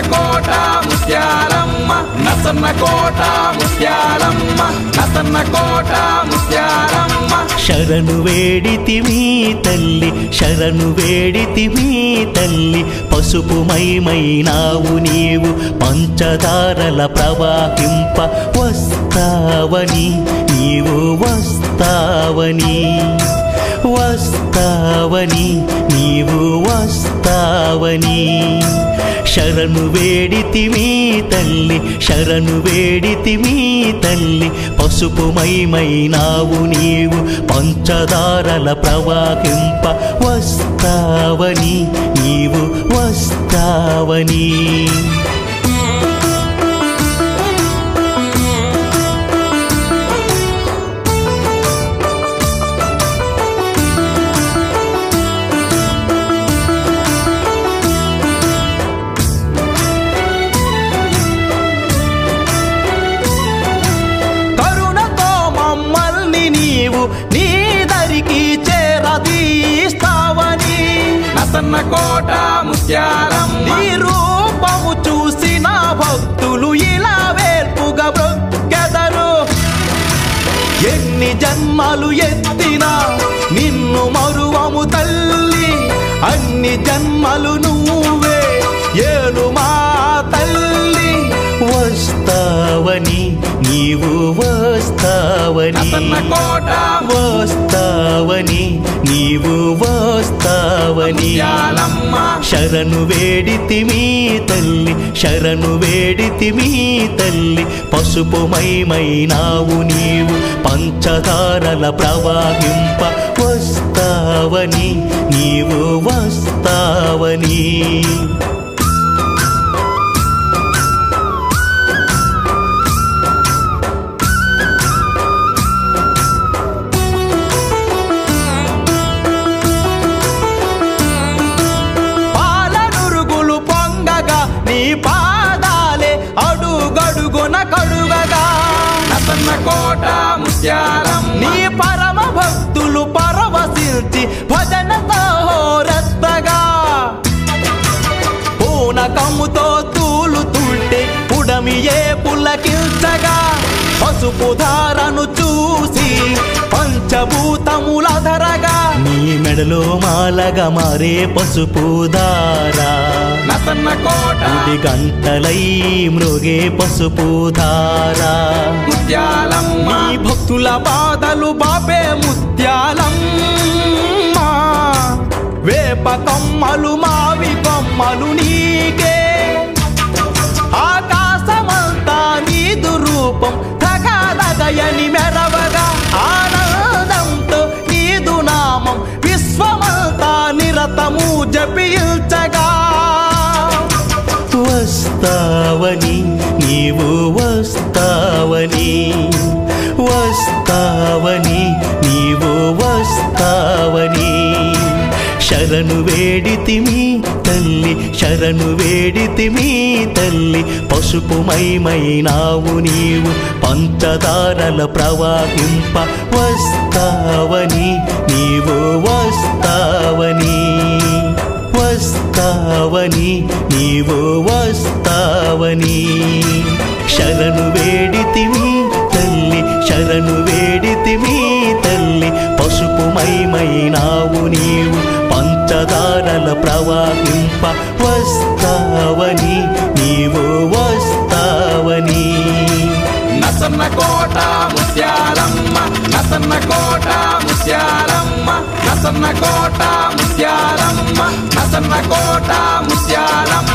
కోట ముత్యాలమ్మ నసన్న కోట ముత్యాలమ్మ నసన్న కోట ముత్యాలమ్మ శరణు వేడితి మీ తల్లి శరణు వేడితి మీ తల్లి పసుపు మైమైనావు నీవు పంచదారల ప్రవాహింప వస్తావని నీవు వస్తావని వస్తావని నీవు వస్తావని శరణు వేడితి మీ తల్లి శరణు వేడితి మీ తల్లి పసుపు మైమైనావు నీవు పంచదారల ప్రవాహింప వస్తావని నీవు వస్తావని కరుణతో మమ్మల్ని నీవు నీ దరికి చేరదీస్తావని నసన్న కోట ముత్యాలమ్మ నీ రూపము చూసిన భక్తులు ఇలా వేర్పుగా బ్రొక్కెదరు ఎన్ని జన్మలు ఎత్తినా నిన్ను మరువము తల్లి అన్ని జన్మలు నువ్వే ఏలు మా తల్లి వస్తావని నీవు వస్తావని నసన్న కోట వస్తావని నీవు వస్తావని ముత్యాలమ్మ శరణు వేడితి మీ తల్లి శరణు వేడితి మీ తల్లి పసుపు మైమైనావు నీవు పంచదారల ప్రవాహింప వస్తావని నీవు వస్తావని పాలనురుగులు పొంగగా నీ పాదాలే అడుగడుగున కడుగగా నసన్న కోట ముత్యాలమ్మ నీ పరమ భక్తులు పరవశించి భజనతో రత్తగా పూనకముతో తూలుతుంటే పుడమియే పులకించగా పసుపు ధారను చూసి పంచభూతముల ధరగా నీ మెడలో మాలగా మారే పసుపు దారా నసన్న కోట ఇది గంటలై మృగే పసుపు దారా ముత్యాలమ్మ నీ భక్తుల బాధలు బాపే ముత్యాలమ్మ వేప కొమ్మలు మావి కొమ్మలు నీకే ఆకాశమంతా నీదు రూపం తగదగయని మెరవగా ఆనందంతో నీదు నామం విశ్వమంతా నిరతము జపించగా వస్తావని నీవు వస్తావని వస్తావని నీవు వస్తావని శరణు వేడితి మీ తల్లి శరణు వేడితి మీ తల్లి పసుపు మైమైనావు నీవు పంచదారల ప్రవాహింప వస్తావని నీవు వస్తావని వస్తావని నీవు వస్తావని శరణు వేడితిమి తల్లి శరణు వేడితిమి తల్లి పసుపు మైమైనావు నీవు పంచదారల ప్రవాహింప వస్తావని నీవు వస్తావని నసన్న కోట ముత్యాలమ్మ నసన్న కోట ముత్యాలమ్మ నసన్న కోట ముత్యాలమ్మ నసన్న కోట ముత్యాలమ్మ